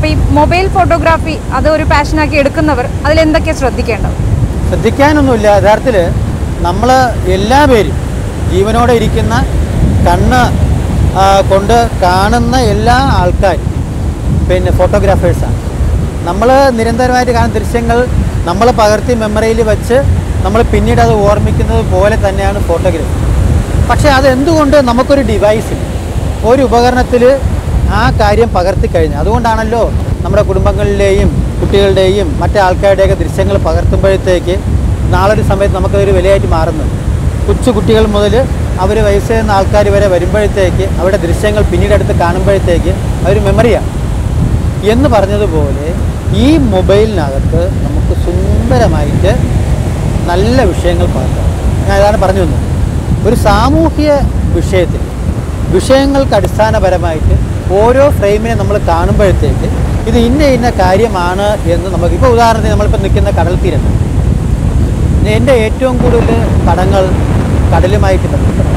അപ്പോൾ ഈ mobile photography അത് ഒരു പാഷനാക്കി എടുക്കുന്നവർ അതിൽ എന്തൊക്കെയാണ് ശ്രദ്ധിക്കേണ്ടത് ശ്രദ്ധിക്കാനൊന്നുമില്ല യഥാർത്ഥത്തിൽ നമ്മൾ എല്ലാ പേരും ജീവനോടെ ഇരിക്കുന്ന കണ്ണ് ആ, കൊണ്ട് കാണുന്ന എല്ലാ ആൾക്കാരും പിന്നെ ഫോട്ടോഗ്രാഫേഴ്സാണ് നമ്മൾ നിരന്തരമായിട്ട് കാണുന്ന ദൃശ്യങ്ങൾ നമ്മൾ പകർത്തി മെമ്മറിയിൽ വെച്ച് നമ്മൾ പിന്നീട് അത് ഓർമ്മിക്കുന്നത് പോലെ തന്നെയാണ് ഫോട്ടോഗ്രാഫി പക്ഷേ അതെന്തുകൊണ്ട് നമുക്കൊരു ഡിവൈസിൽ ഒരു ഉപകരണത്തിൽ ആ കാര്യം പകർത്തി കഴിഞ്ഞു അതുകൊണ്ടാണല്ലോ നമ്മുടെ കുടുംബങ്ങളിലെയും കുട്ടികളുടെയും മറ്റേ ആൾക്കാരുടെയൊക്കെ ദൃശ്യങ്ങൾ പകർത്തുമ്പോഴത്തേക്ക് നാളൊരു സമയത്ത് നമുക്കതൊരു വിലയായിട്ട് മാറുന്നത് കൊച്ചു കുട്ടികൾ മുതൽ അവർ വയസ്സ് ചെയ്യുന്ന ആൾക്കാർ വരെ വരുമ്പോഴത്തേക്ക് അവരുടെ ദൃശ്യങ്ങൾ പിന്നീട് എടുത്ത് കാണുമ്പോഴത്തേക്ക് അതൊരു മെമ്മറിയാണ് എന്ന് പറഞ്ഞതുപോലെ ഈ മൊബൈലിനകത്ത് നമുക്ക് സുന്ദരമായിട്ട് നല്ല വിഷയങ്ങൾ പകർത്താം ഞാൻ ഇതാണ് പറഞ്ഞു വന്നത് ഒരു സാമൂഹിക വിഷയത്തിൽ വിഷയങ്ങൾക്ക് അടിസ്ഥാനപരമായിട്ട് ഓരോ ഫ്രെയിമിനെ നമ്മൾ കാണുമ്പോഴത്തേക്ക് ഇത് ഇന്ന ഇന്ന കാര്യമാണ് എന്ന് നമുക്ക് ഇപ്പോൾ ഉദാഹരണത്തിന് നമ്മളിപ്പോൾ നിൽക്കുന്ന കടൽ തീരത്ത് എൻ്റെ ഏറ്റവും കൂടുതൽ പടങ്ങൾ കടലുമായിട്ട് ബന്ധപ്പെട്ട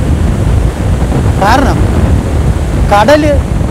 കാരണം കടല്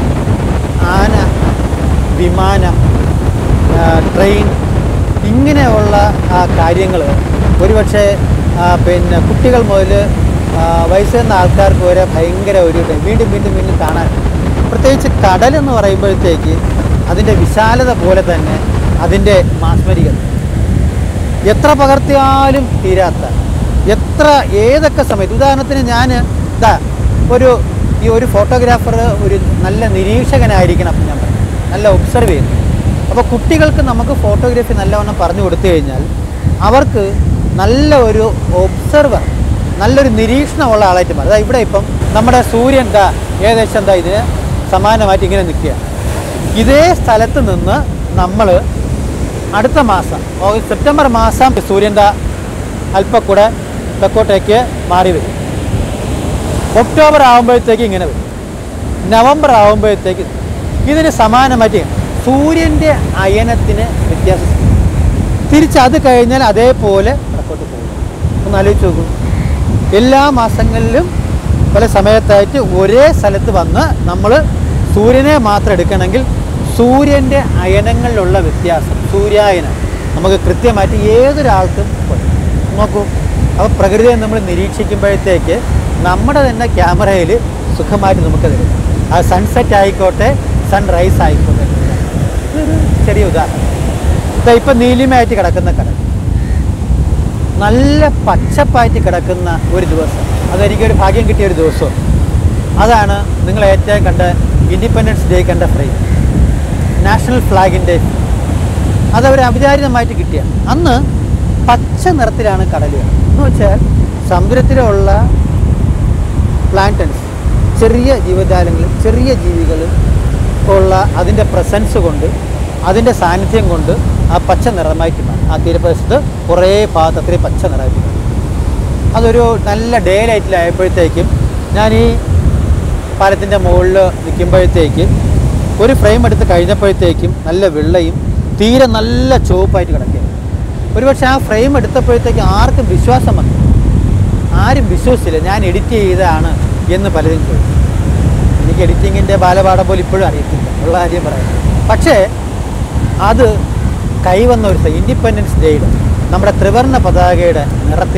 ആന വിമാനം ആ, ട്രെയിൻ ഇങ്ങനെയുള്ള കാര്യങ്ങൾ ഒരുപക്ഷെ ആ, പിന്നെ കുട്ടികൾ മുതൽ വയസ്സുന്ന ആൾക്കാർക്ക് വരെ ഭയങ്കര ഒരു ഇത് വീണ്ടും വീണ്ടും വീണ്ടും കാണാൻ പ്രത്യേകിച്ച് കടൽ എന്ന് പറയുമ്പോഴത്തേക്ക് അതിൻ്റെ വിശാലത പോലെ തന്നെ അതിൻ്റെ മാസ്മരികത എത്ര പകർത്തിയാലും തീരാത്ത എത്ര ഏതൊക്കെ സമയത്ത് ഉദാഹരണത്തിന് ഞാൻ ഇതാ ഒരു ഈ ഒരു ഫോട്ടോഗ്രാഫർ ഒരു നല്ല നിരീക്ഷകനായിരിക്കണം അപ്പം ഞാൻ പറയും നല്ല ഒബ്സർവ് ചെയ്യുന്നു അപ്പോൾ കുട്ടികൾക്ക് നമുക്ക് ഫോട്ടോഗ്രാഫി നല്ലവണ്ണം പറഞ്ഞു കൊടുത്തു കഴിഞ്ഞാൽ അവർക്ക് നല്ല ഒരു ഒബ്സർവർ നല്ലൊരു നിരീക്ഷണമുള്ള ആളായിട്ട് മാറും അതാ ഇവിടെ ഇപ്പം നമ്മുടെ സൂര്യൻ എന്താ ഏകദേശം എന്താ ഇതിന് സമാനമായിട്ട് ഇങ്ങനെ നിൽക്കുക ഇതേ സ്ഥലത്ത് നിന്ന് നമ്മൾ അടുത്ത മാസം ഓഗസ്റ്റ് സെപ്റ്റംബർ മാസം സൂര്യൻ്റെ അല്പം കൂടെ തെക്കോട്ടേക്ക് മാറി വരും ഒക്ടോബർ ആകുമ്പോഴത്തേക്ക് ഇങ്ങനെ വരും നവംബർ ആകുമ്പോഴത്തേക്ക് ഇതിന് സമാനമായിട്ട് സൂര്യൻ്റെ അയനത്തിന് വ്യത്യാസം തിരിച്ച് അത് കഴിഞ്ഞാൽ അതേപോലെ വടക്കോട്ട് പോകും ഒന്ന് ആലോചിച്ച് നോക്കൂ എല്ലാ മാസങ്ങളിലും പല സമയത്തായിട്ട് ഒരേ സ്ഥലത്ത് വന്ന് നമ്മൾ സൂര്യനെ മാത്രം എടുക്കണമെങ്കിൽ സൂര്യൻ്റെ അയനങ്ങളിലുള്ള വ്യത്യാസം സൂര്യായനം നമുക്ക് കൃത്യമായിട്ട് ഏതൊരാൾക്കും വരും. നോക്കൂ അപ്പോൾ പ്രകൃതിയെ നമ്മൾ നിരീക്ഷിക്കുമ്പോഴത്തേക്ക് നമ്മുടെ തന്നെ ക്യാമറയിൽ സുഖമായിട്ട് നമുക്ക് തരും അത് സൺസെറ്റ് ആയിക്കോട്ടെ സൺറൈസ് ആയിക്കോട്ടെ ഇതൊരു ചെറിയ ഉദാഹരണം ഇതാ ഇപ്പം നീലിമയായിട്ട് കിടക്കുന്ന കടൽ നല്ല പച്ചപ്പായിട്ട് കിടക്കുന്ന ഒരു ദിവസം അതെനിക്കൊരു ഭാഗ്യം കിട്ടിയ ഒരു ദിവസം അതാണ് നിങ്ങൾ ഏറ്റവും കണ്ട ഇൻഡിപെൻഡൻസ് ഡേ കണ്ട ഫ്രെയിം നാഷണൽ ഫ്ലാഗിൻ്റെ അതവർ അവിചാരിതമായിട്ട് കിട്ടിയ അന്ന് പച്ച നിറത്തിലാണ് കടലുകൾ എന്ന് വെച്ചാൽ സമുദ്രത്തിലുള്ള പ്ലാന്റൻസ് ചെറിയ ജീവജാലങ്ങൾ ചെറിയ ജീവികൾ ഉള്ള അതിൻ്റെ പ്രസൻസ് കൊണ്ട് അതിൻ്റെ സാന്നിധ്യം കൊണ്ട് ആ പച്ച നിറമായിട്ട് മാറും ആ തീരപ്രദേശത്ത് കുറേ ഭാഗത്ത് അത്രയും പച്ച നിറമായിട്ട് മാറും അതൊരു നല്ല ഡേ ലൈറ്റിലായപ്പോഴത്തേക്കും ഞാൻ ഈ പാലത്തിൻ്റെ മുകളിൽ നിൽക്കുമ്പോഴത്തേക്ക് ഒരു ഫ്രെയിം എടുത്ത് കഴിഞ്ഞപ്പോഴത്തേക്കും നല്ല വെള്ളയും തീരെ നല്ല ചുവപ്പായിട്ട് കിടക്കുകയാണ് ഒരുപക്ഷെ ആ ഫ്രെയിം എടുത്തപ്പോഴത്തേക്ക് ആർക്കും വിശ്വാസം വന്നു ആരും വിശ്വസിച്ചില്ല ഞാൻ എഡിറ്റ് ചെയ്തതാണ് എന്ന് പലരും ചോദിച്ചു എനിക്ക് എഡിറ്റിങ്ങിൻ്റെ ബാലപാഠം പോലും ഇപ്പോഴും അറിയത്തില്ല ഉള്ള കാര്യം പറയാം പക്ഷേ അത് കൈവന്ന ഒരു ഇൻഡിപെൻഡൻസ് ഡേയുടെ നമ്മുടെ ത്രിവർണ്ണ പതാകയുടെ നിറത്തിൽ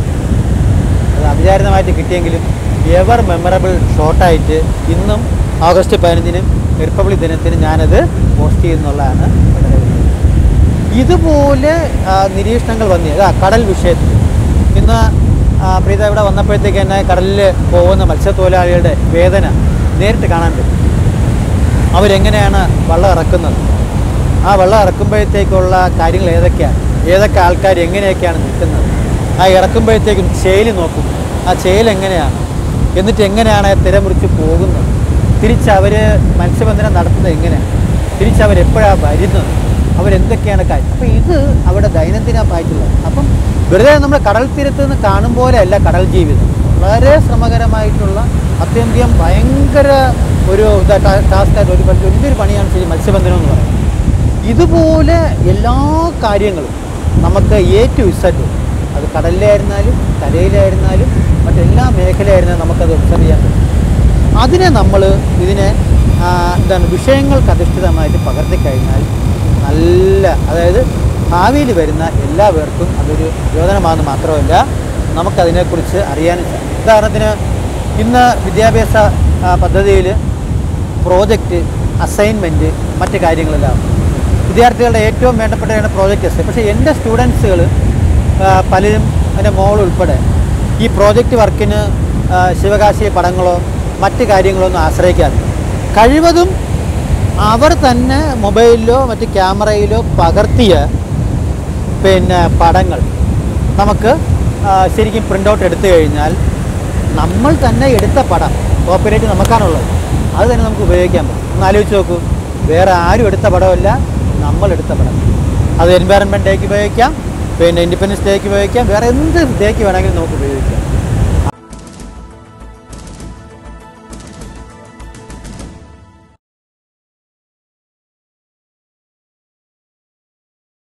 അത് അവിചാരിതമായിട്ട് കിട്ടിയെങ്കിലും എവർ മെമ്മറബിൾ ഷോട്ടായിട്ട് ഇന്നും ഓഗസ്റ്റ് പതിനഞ്ചിനും റിപ്പബ്ലിക് ദിനത്തിനും ഞാനത് പോസ്റ്റ് ചെയ്യുന്നുള്ളതാണ് വളരെ വലിയ ഇതുപോലെ ആ, നിരീക്ഷണങ്ങൾ വന്നു അതാ കടൽ വിഷയത്തിൽ ഇന്ന് ആ, പ്രീത ഇവിടെ വന്നപ്പോഴത്തേക്ക് തന്നെ കടലിൽ പോകുന്ന മത്സ്യത്തൊഴിലാളികളുടെ വേദന നേരിട്ട് കാണാൻ പറ്റും അവരെങ്ങനെയാണ് വള്ളം ഇറക്കുന്നത് ആ വെള്ളം ഇറക്കുമ്പോഴത്തേക്കുള്ള കാര്യങ്ങൾ ഏതൊക്കെയാണ് ഏതൊക്കെ ആൾക്കാർ എങ്ങനെയൊക്കെയാണ് നിൽക്കുന്നത് ആ ഇറക്കുമ്പോഴത്തേക്കും ചേല് നോക്കും ആ ചേല് എങ്ങനെയാണ് എന്നിട്ട് എങ്ങനെയാണ് തിരമുറിച്ച് പോകുന്നത് തിരിച്ച് അവർ മത്സ്യബന്ധനം നടത്തുന്നത് എങ്ങനെയാണ് തിരിച്ച് അവരെപ്പോഴാണ് വരുന്നത് അവരെന്തൊക്കെയാണ് കാര്യം അപ്പോൾ ഇത് അവിടെ ദൈനംദിനമായിട്ടുള്ളത് അപ്പം വെറുതെ നമ്മൾ കടൽ തീരത്ത് നിന്ന് കാണും പോലെയല്ല കടൽ ജീവിതം വളരെ ശ്രമകരമായിട്ടുള്ള അത്യന്തം ഭയങ്കര ഒരു ടാസ്കായിട്ട് ഒരു പണി- വലിയൊരു പണിയാണ് ശരി മത്സ്യബന്ധനം എന്ന് പറയുന്നത് ഇതുപോലെ എല്ലാ കാര്യങ്ങളും നമുക്ക് എ ടു ഇസഡ് അത് കടലിലായിരുന്നാലും കരയിലായിരുന്നാലും മറ്റെല്ലാ മേഖലയായിരുന്നാലും നമുക്കത് ഒബ്സർവ് ചെയ്യാൻ പറ്റും അതിനെ നമ്മൾ ഇതിനെ ആ, എന്താണ് വിഷയങ്ങൾക്ക് അധിഷ്ഠിതമായിട്ട് പകർത്തി കഴിഞ്ഞാൽ നല്ല അതായത് ഭാവിയിൽ വരുന്ന എല്ലാ പേർക്കും അതൊരു പ്രചോദനമാണെന്ന് മാത്രമല്ല നമുക്കതിനെക്കുറിച്ച് അറിയാനും സാധിക്കും ഉദാഹരണത്തിന് ഇന്ന് വിദ്യാഭ്യാസ പദ്ധതിയിൽ പ്രോജക്റ്റ് അസൈൻമെൻറ്റ് മറ്റ് കാര്യങ്ങളെല്ലാം വിദ്യാർത്ഥികളുടെ ഏറ്റവും വേണ്ടപ്പെട്ടതാണ് പ്രോജക്റ്റ് അസൈൻ പക്ഷേ എൻ്റെ സ്റ്റുഡൻസുകൾ പലരും എൻ്റെ മോൾ ഉൾപ്പെടെ ഈ പ്രോജക്റ്റ് വർക്കിന് ആ, ശിവകാശി പടങ്ങളോ മറ്റ് കാര്യങ്ങളോ ഒന്നും ആശ്രയിക്കാതെ കഴിവതും അവർ തന്നെ മൊബൈലിലോ മറ്റ് ക്യാമറയിലോ പകർത്തിയ പിന്നെ പടങ്ങൾ നമുക്ക് ആ, ശരിക്കും പ്രിൻ്റ് ഔട്ട് എടുത്തു കഴിഞ്ഞാൽ നമ്മൾ തന്നെ എടുത്ത പടം കോപ്പറേറ്റ് നമുക്കാണുള്ളത് അത് തന്നെ നമുക്ക് ഉപയോഗിക്കാൻ പറ്റും ഒന്ന് ആലോചിച്ച് നോക്കൂ വേറെ ആരും എടുത്ത പടമല്ല നമ്മൾ എടുത്ത പടം അത് എൻവയറൺമെൻറ്റ് ഡേക്ക് ഉപയോഗിക്കാം പിന്നെ ഇൻഡിപെൻഡൻസ് ഡേക്ക് ഉപയോഗിക്കാം വേറെ എന്ത് ഡേക്ക് വേണമെങ്കിലും നമുക്ക് ഉപയോഗിക്കാം